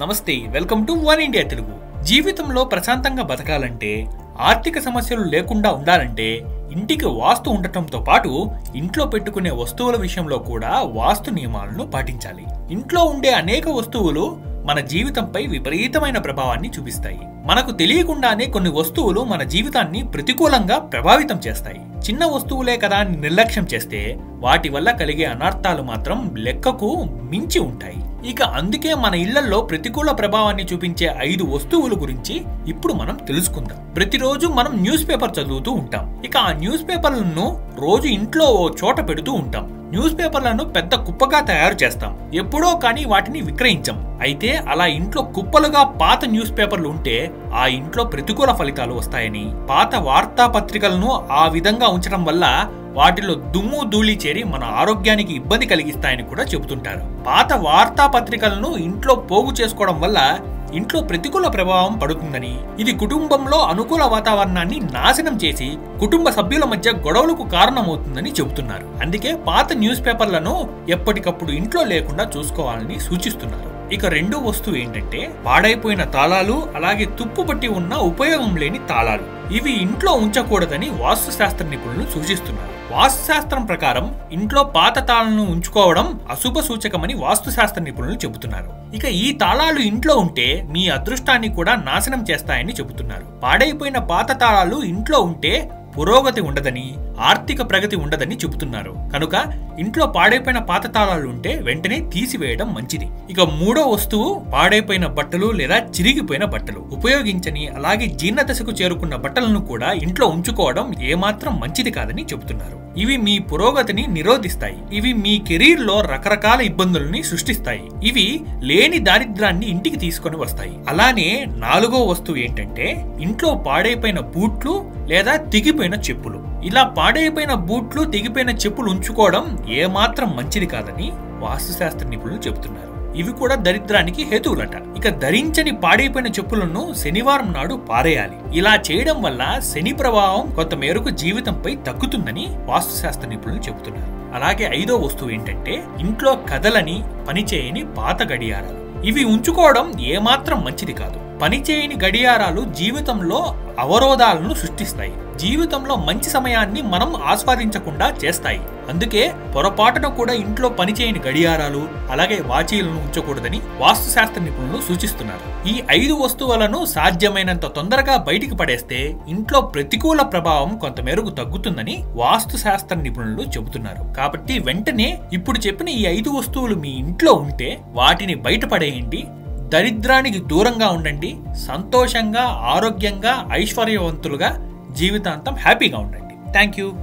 నమస్తే welcome to one India Telugu జీవితంలో ప్రశాంతంగా బతకాలంటే ఆర్థిక సమస్యలు లేకుండా ఉండాలంటే ఇంటికి వాస్తు ఉండటంతో పాటు ఇంట్లో పెట్టుకునే వస్తువుల విషయంలో కూడా వాస్తు నియమాలను పాటించాలి ఇంట్లో ఉండే అనేక వస్తువులు మన జీవితంపై విపరీతమైన ప్రభావాన్ని చూపిస్తాయి మనకు తెలియకుండానే కొన్ని వస్తువులు మన జీవితాన్ని ప్రతికూలంగా ప్రభావితం చేస్తాయి చిన్న వస్తువులే కదా అని నిర్లక్ష్యం చేస్తే వాటి వల్ల కలిగే అనర్థాలు మాత్రం లెక్కకు మించి ఉంటాయి ఇక అందుకే మన ఇళ్లలో ప్రతికూల ప్రభావాన్ని చూపించే ఐదు వస్తువుల గురించి ఇప్పుడు మనం తెలుసుకుందాం ప్రతిరోజు మనం న్యూస్ పేపర్ చదువుతూ ఉంటాం ఇక ఆ న్యూస్ పేపర్లను రోజు ఇంట్లో ఓ చోట పెడుతూ ఉంటాం న్యూస్ పేపర్లను పెద్ద కుప్పగా తయారు చేస్తాం ఎప్పుడో కానీ వాటిని విక్రయించం అయితే అలా ఇంట్లో కుప్పలుగా పాత న్యూస్ పేపర్లు ఉంటే ఆ ఇంట్లో ప్రతికూల ఫలితాలు వస్తాయని పాత వార్తాపత్రికలను ఆ విధంగా ఉంచడం వల్ల వాటిలో దుమ్ము ధూళి చేరి మన ఆరోగ్యానికి ఇబ్బంది కలిగిస్తాయని కూడా చెబుతుంటారు పాత వార్తాపత్రికలను ఇంట్లో పోగు చేసుకోవడం వల్ల ఇంట్లో ప్రతికూల ప్రభావం పడుతుందని ఇది కుటుంబంలో అనుకూల వాతావరణాన్ని నాశనం చేసి కుటుంబ సభ్యుల మధ్య గొడవలకు కారణమవుతుందని చెబుతున్నారు అందుకే పాత న్యూస్ పేపర్లను ఎప్పటికప్పుడు ఇంట్లో లేకుండా చూసుకోవాలని సూచిస్తున్నారు ఇక రెండో వస్తువు ఏంటంటే పాడైపోయిన తాళాలు అలాగే తుప్పు పట్టి ఉన్న ఉపయోగం లేని తాళాలు ఇవి ఇంట్లో ఉంచకూడదని వాస్తు శాస్త్ర నిపుణులు సూచిస్తున్నారు వాస్తు శాస్త్రం ప్రకారం ఇంట్లో పాత తాళాలను ఉంచుకోవడం అశుభ సూచకమని వాస్తు శాస్త్ర నిపుణులు చెబుతున్నారు ఇక ఈ తాళాలు ఇంట్లో ఉంటే మీ అదృష్టాన్ని కూడా నాశనం చేస్తాయని చెబుతున్నారు పాడైపోయిన పాత తాళాలు ఇంట్లో ఉంటే పురోగతి ఉండదని ఆర్థిక ప్రగతి ఉండదని చెబుతున్నారు కనుక ఇంట్లో పాడైపోయిన పాత తాళాలు ఉంటే వెంటనే తీసివేయడం మంచిది ఇక మూడో వస్తువు పాడైపోయిన బట్టలు లేదా చిరిగిపోయిన బట్టలు ఉపయోగించని అలాగే జీర్ణదశకు చేరుకున్న బట్టలను కూడా ఇంట్లో ఉంచుకోవడం ఏమాత్రం మంచిది కాదని చెబుతున్నారు ఇవి మీ పురోగతిని నిరోధిస్తాయి ఇవి మీ కెరీర్ లో రకరకాల ఇబ్బందులని సృష్టిస్తాయి ఇవి లేని దారిద్రాన్ని ఇంటికి తీసుకొని వస్తాయి అలానే నాలుగో వస్తువు ఏంటంటే ఇంట్లో పాడైపోయిన బూట్లు లేదా తెగిపోయిన చెప్పులు ఇలా పాడైపోయిన బూట్లు తెగిపోయిన చెప్పులు ఉంచుకోవడం ఏమాత్రం మంచిది కాదని వాస్తుశాస్త్ర నిపుణులు చెబుతున్నారు ఇవి కూడా దరిద్రానికి హేతువులట ఇక ధరించని పాడైపోయిన చెప్పులను శనివారం నాడు పారేయాలి ఇలా చేయడం వల్ల శని ప్రభావం కొంత మేరకు జీవితంపై తగ్గుతుందని వాస్తుశాస్త్ర నిపుణులు చెబుతున్నారు అలాగే ఐదో వస్తువు ఏంటంటే ఇంట్లో కదలని పనిచేయని పాత గడియారాలు ఇవి ఉంచుకోవడం ఏమాత్రం మంచిది కాదు పనిచేయని గడియారాలు జీవితంలో అవరోధాలను సృష్టిస్తాయి జీవితంలో మంచి సమయాన్ని మనం ఆస్వాదించకుండా చేస్తాయి అందుకే పొరపాటున కూడా ఇంట్లో పనిచేయని గడియారాలు అలాగే వాచీలను ఉంచకూడదని వాస్తుశాస్త్ర నిపుణులు సూచిస్తున్నారు ఈ ఐదు వస్తువులను సాధ్యమైనంత తొందరగా బయటికి పడేస్తే ఇంట్లో ప్రతికూల ప్రభావం కొంతమేరకు తగ్గుతుందని వాస్తు శాస్త్ర నిపుణులు చెబుతున్నారు కాబట్టి వెంటనే ఇప్పుడు చెప్పిన ఈ ఐదు వస్తువులు మీ ఇంట్లో ఉంటే వాటిని బయటపడేయండి దరిద్రానికి దూరంగా ఉండండి సంతోషంగా ఆరోగ్యంగా ఐశ్వర్యవంతులుగా జీవితాంతం హ్యాపీగా ఉండండి థ్యాంక్ యూ